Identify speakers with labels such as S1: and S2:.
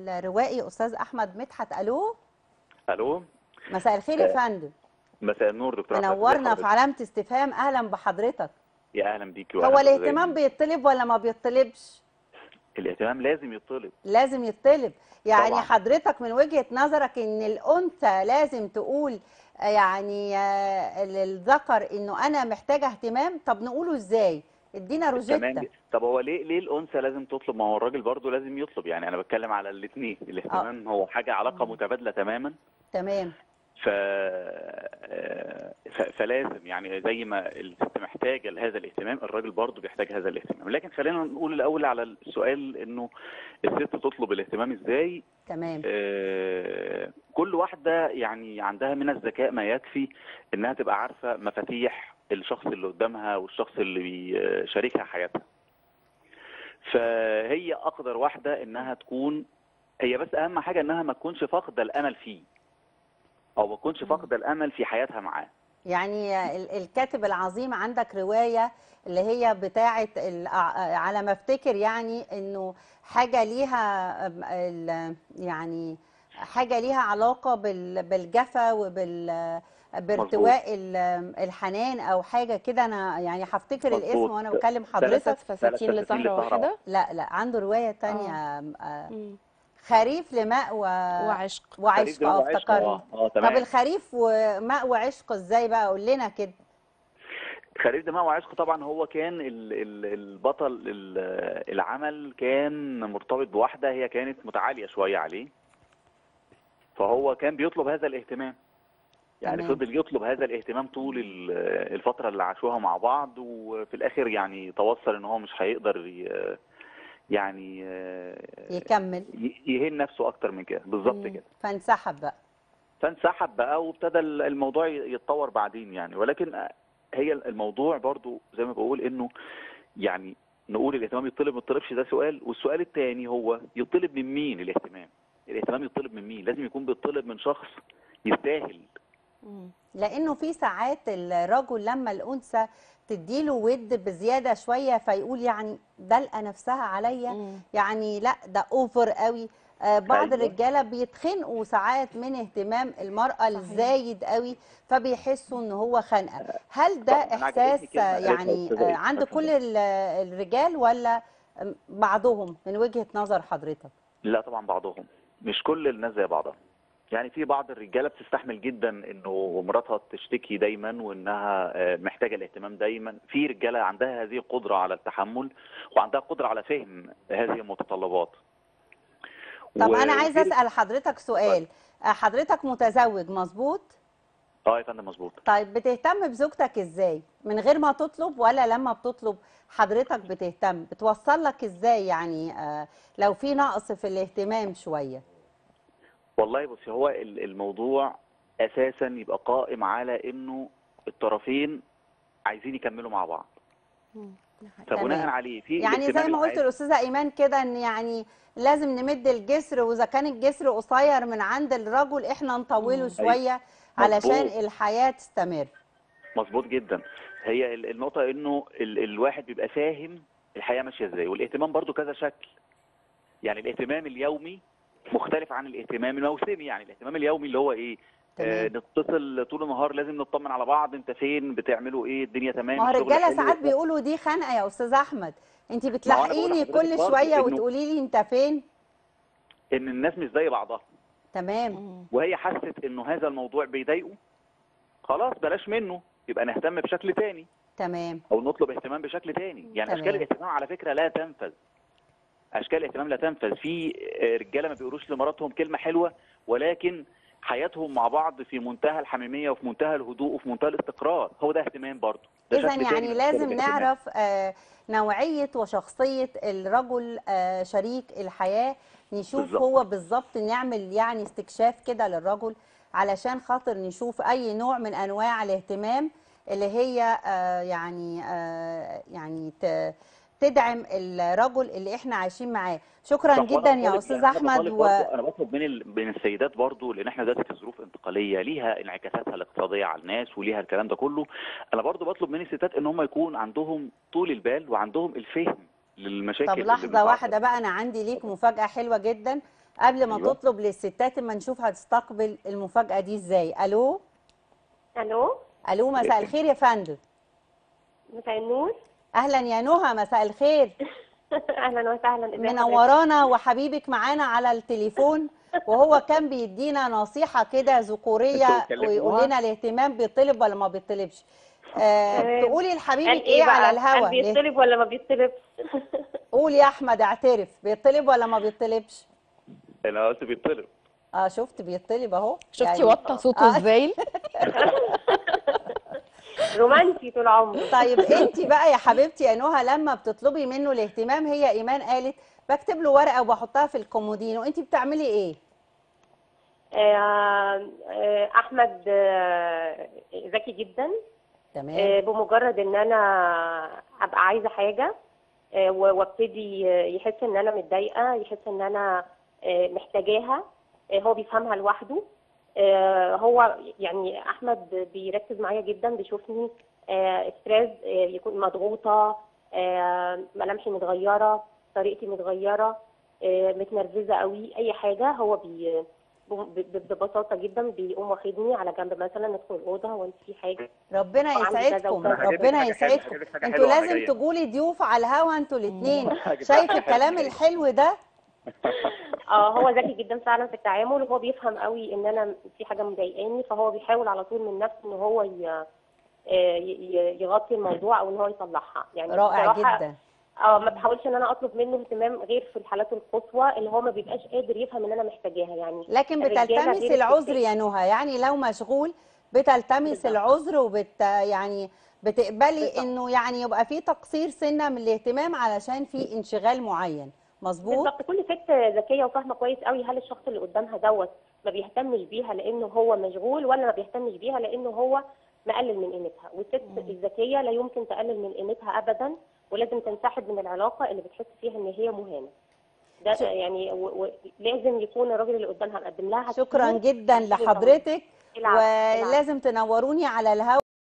S1: الروائي استاذ احمد مدحت الو
S2: الو
S1: مساء الخير يا فندم
S2: مساء النور دكتور أحمد.
S1: منورنا
S2: ازي
S1: في
S2: حضرتك؟
S1: علامه استفهام اهلا بحضرتك
S2: يا اهلا بيكي
S1: هو
S2: وأهلاً
S1: الاهتمام
S2: بزي-
S1: بيطلب ولا ما بيطلبش
S2: الاهتمام لازم يطلب
S1: لازم يطلب يعني
S2: طبعاً.
S1: حضرتك من وجهة نظرك ان الانثى لازم تقول آه، يعني آه، للذكر انه انا محتاجه اهتمام طب نقوله ازاي ادينا
S2: تمام
S1: روجيتا
S2: طب هو ليه ليه الانثى لازم تطلب ما هو الراجل برضه لازم يطلب يعني انا بتكلم على الاثنين الاهتمام هو حاجه علاقه متبادله تماما
S1: تمام
S2: ف... ف... فلازم يعني زي ما الست محتاجه لهذا الاهتمام الراجل برضه بيحتاج هذا الاهتمام لكن خلينا نقول الاول على السؤال انه الست تطلب الاهتمام ازاي
S1: تمام
S2: آه، كل واحدة يعني عندها من الذكاء ما يكفي انها تبقى عارفة مفاتيح الشخص اللي قدامها والشخص اللي بيشاركها حياتها فهي اقدر واحدة انها تكون هي بس اهم حاجة انها ما تكونش فاقدة الامل فيه او ما تكونش فاقدة الامل في حياتها معاه
S1: يعني ال- الكاتب العظيم عندك رواية اللي هي بتاعة ال- ع- على ما افتكر يعني انه حاجة ليها أم، ال- يعني حاجة ليها علاقة بال- بالجفا وبال بارتواء ال- الحنان او حاجة كده انا يعني هفتكر
S2: مظبوط.
S1: الاسم وانا بكلم
S2: ثلاثة-
S1: حضرتك
S3: ثلاث فساتين
S2: فساتين
S3: لسهرة
S2: لسهرة
S3: واحدة
S1: لا لا عنده رواية تانية آم، آه،
S3: مم.
S1: خريف لماء و...
S3: وعشق
S1: وعشق اه
S2: خريف ده
S1: افتكرت
S2: اه اه
S1: طب
S2: تمام
S1: الخريف وماء وعشق ازاي بقى قول لنا كده
S2: خريف دماء وعشق طبعا هو كان ال- ال- البطل ال- العمل كان مرتبط بواحدة هي كانت متعالية شوية عليه فهو كان بيطلب هذا الاهتمام يعني
S1: تمام.
S2: فضل يطلب هذا الاهتمام طول ال- الفترة اللي عاشوها مع بعض وفي الآخر يعني توصل إن هو مش هيقدر ي- يعني
S1: يكمل
S2: ي- يهين نفسه أكتر من كده بالظبط
S3: مم.
S2: كده
S1: فانسحب بقى
S2: فانسحب بقى وابتدى الموضوع يتطور بعدين يعني ولكن هي الموضوع برضو زي ما بقول انه يعني نقول الاهتمام يطلب ما يطلبش ده سؤال والسؤال الثاني هو يطلب من مين الاهتمام الاهتمام يطلب من مين لازم يكون بيطلب من شخص يستاهل
S3: مم.
S1: لانه في ساعات الرجل لما الانثى تديله ود بزياده شويه فيقول يعني دلقه نفسها عليا
S3: مم.
S1: يعني لا ده اوفر قوي آه بعض
S2: أيوة.
S1: الرجاله بيتخنقوا ساعات من اهتمام المراه الزايد قوي فبيحسوا ان هو خنقه هل ده
S2: طبعاً، أنا عجبتني
S1: احساس
S2: كلمة
S1: آه،
S2: قالتها
S1: يعني
S2: أستاذة
S1: آه،
S2: إيه.
S1: عند
S2: أفهم.
S1: كل ال- الرجال ولا آم، بعضهم من وجهه نظر حضرتك
S2: لا طبعا بعضهم مش كل الناس زي بعضها يعني في بعض الرجاله بتستحمل جدا انه مراتها تشتكي دايما وانها آه، محتاجه الاهتمام دايما في رجاله عندها هذه القدره على التحمل وعندها قدره على فهم هذه المتطلبات
S1: طب
S2: و-
S1: انا عايزه
S2: وفي-
S1: اسال حضرتك سؤال آه، حضرتك متزوج مظبوط
S2: اه يا فندم مظبوط
S1: طيب بتهتم بزوجتك ازاي من غير ما تطلب ولا لما بتطلب حضرتك بتهتم بتوصل لك ازاي يعني آه، لو في نقص في الاهتمام شويه
S2: والله بصي هو ال- الموضوع اساسا يبقى قائم على انه الطرفين عايزين يكملوا مع بعض
S3: مم. ده حقيقي.
S2: فبناء
S1: تمام.
S2: عليه في
S1: يعني زي
S2: الاهتمام
S1: ما قلت
S2: العادي-
S1: الاستاذه ايمان كده ان يعني لازم نمد الجسر واذا كان الجسر قصير من عند الرجل احنا نطوله
S3: مم.
S1: شويه علشان
S2: مظبوط.
S1: الحياه تستمر
S2: مظبوط جدا هي ال- النقطة انه ال- الواحد بيبقى فاهم الحياة ماشية ازاي والاهتمام برضو كذا شكل يعني الاهتمام اليومي مختلف عن الاهتمام الموسمي يعني الاهتمام اليومي اللي هو ايه آه
S1: تمام
S2: نتصل طول النهار لازم نطمن على بعض انت فين بتعملوا ايه الدنيا تمام
S1: ما هو
S2: الشغل
S1: الرجاله
S2: حلو؟
S1: ساعات بيقولوا دي خنقه يا استاذ احمد انت
S2: بقول
S1: بتلاحقيني
S2: لحضرتك
S1: كل
S2: برضه
S1: شويه
S2: إنه-
S1: وتقولي لي انت فين
S2: ان الناس مش زي بعضها
S1: تمام
S3: مم.
S2: وهي حست انه هذا الموضوع بيضايقه خلاص بلاش منه يبقى نهتم بشكل تاني
S1: تمام
S2: او نطلب اهتمام بشكل تاني يعني
S1: تمام.
S2: اشكال الاهتمام على فكره لا تنفذ اشكال الاهتمام لا تنفذ في رجاله ما بيقولوش لمراتهم كلمه حلوه ولكن حياتهم مع بعض في منتهى الحميميه وفي منتهى الهدوء وفي منتهى الاستقرار هو ده اهتمام برضه ده
S1: اذا
S2: شكل تاني
S1: يعني
S2: من
S1: لازم
S2: أشكال الاهتمام.
S1: نعرف آه، نوعيه وشخصيه الرجل آه، شريك الحياه نشوف
S2: بالظبط.
S1: هو بالظبط نعمل يعني استكشاف كده للرجل علشان خاطر نشوف اي نوع من انواع الاهتمام اللي هي آه، يعني آه، يعني ت- تدعم الرجل اللي احنا عايشين معاه شكرا
S2: صح، وأنا
S1: جدا يا
S2: بطالب-
S1: استاذ
S2: أنا
S1: احمد
S2: بطالب
S1: و...
S2: برضه- انا بطلب من ال... من السيدات برضو لان احنا دلوقتي في ظروف انتقاليه ليها انعكاساتها الاقتصاديه على الناس وليها الكلام ده كله انا برضو بطلب من الستات ان هم يكون عندهم طول البال وعندهم الفهم للمشاكل
S1: طب
S2: اللي
S1: لحظة
S2: بتعرض.
S1: واحدة بقى أنا عندي ليك مفاجأة حلوة جدا قبل ما
S2: أيوة.
S1: تطلب للستات اما نشوف هتستقبل المفاجاه دي ازاي الو
S4: الو
S1: الو مساء الخير يا فندم
S4: مساء النور
S1: اهلا يا نهى مساء الخير
S4: اهلا وسهلا ازي حضرتك؟
S1: منورانا وحبيبك معانا على التليفون وهو كان بيدينا نصيحة كده ذكورية
S2: انتوا بتكلموها؟
S1: ويقول لنا الاهتمام بيطلب ولا ما بيطلبش آه
S4: تمام.
S1: تقولي
S4: قال
S1: لحبيبك ايه
S4: بقى؟
S1: على الهوا
S4: قال بيطلب ولا ما بيطلبش
S1: قول يا احمد اعترف بيطلب ولا ما بيطلبش
S2: انا قلت بيطلب
S1: اه شفت بيطلب اهو
S3: شفتي
S1: يعني-
S3: وطى صوته
S1: آه.
S3: ازاي
S4: رومانسي طول عمره
S1: طيب انت بقى يا حبيبتي يا نهى لما بتطلبي منه الاهتمام هي ايمان قالت بكتب له ورقة وبحطها في الكومودينو انت بتعملي ايه
S4: آه، آه، احمد آه، ذكي جدا
S1: تمام
S4: آه، بمجرد ان انا ابقى عايزه حاجه آه، و- وابتدي آه، يحس ان انا متضايقه يحس ان انا آه، محتاجاها آه، هو بيفهمها لوحده آه، هو يعني احمد بيركز معايا جدا بيشوفني آه، ستريس آه، يكون مضغوطه آه، ملامحي متغيره طريقتي متغيره آه، متنرفزه قوي اي حاجه هو بي ب- ب- ببساطه جدا بيقوم واخدني على جنب مثلا ندخل الاوضه هو انت في حاجه
S1: ربنا
S4: وعندي كذا
S1: يسعدكم
S4: وكذا.
S1: ربنا
S2: حاجة حلوة،
S1: يسعدكم
S2: حاجة حلوة
S1: انتوا
S2: أنا
S1: لازم
S2: جاية.
S1: تقولي ضيوف على الهوا انتوا الاثنين
S2: حاجة
S1: شايف
S2: حلوة
S1: الكلام
S2: جاية.
S1: الحلو ده
S4: اه هو ذكي جدا فعلا في التعامل وهو بيفهم قوي ان انا في حاجه مضايقاني فهو بيحاول على طول من نفسه ان هو ي... آه، ي- ي- يغطي الموضوع او ان هو يصلحها يعني
S1: رائع
S4: بصراحة
S1: جدا
S4: اه ما بحاولش ان انا اطلب منه اهتمام غير في الحالات القصوى اللي هو ما بيبقاش قادر يفهم ان انا محتاجاها يعني
S1: لكن
S4: الرجالة
S1: بتلتمس
S4: غير
S1: العذر
S4: الستات.
S1: يا نهى يعني لو مشغول بتلتمس
S4: بالظبط.
S1: العذر وبت يعني بتقبلي
S4: بالظبط.
S1: انه يعني يبقى في تقصير سنه من الاهتمام علشان في انشغال معين مظبوط
S4: بالظبط كل ست ذكيه وفاهمه كويس قوي هل الشخص اللي قدامها دوت ما بيهتمش بيها لانه هو مشغول ولا ما بيهتمش بيها لانه هو مقلل من قيمتها والست الذكيه لا يمكن تقلل من قيمتها ابدا ولازم تنسحب من العلاقه اللي بتحس فيها ان هي مهانه ده
S1: شك-
S4: يعني و- و- لازم يكون الراجل اللي قدامها مقدم لها
S1: شكرا
S4: كتير
S1: جدا
S4: عشان يطمن.
S1: لحضرتك
S4: العفو، العفو.
S1: ولازم تنوروني على الهوا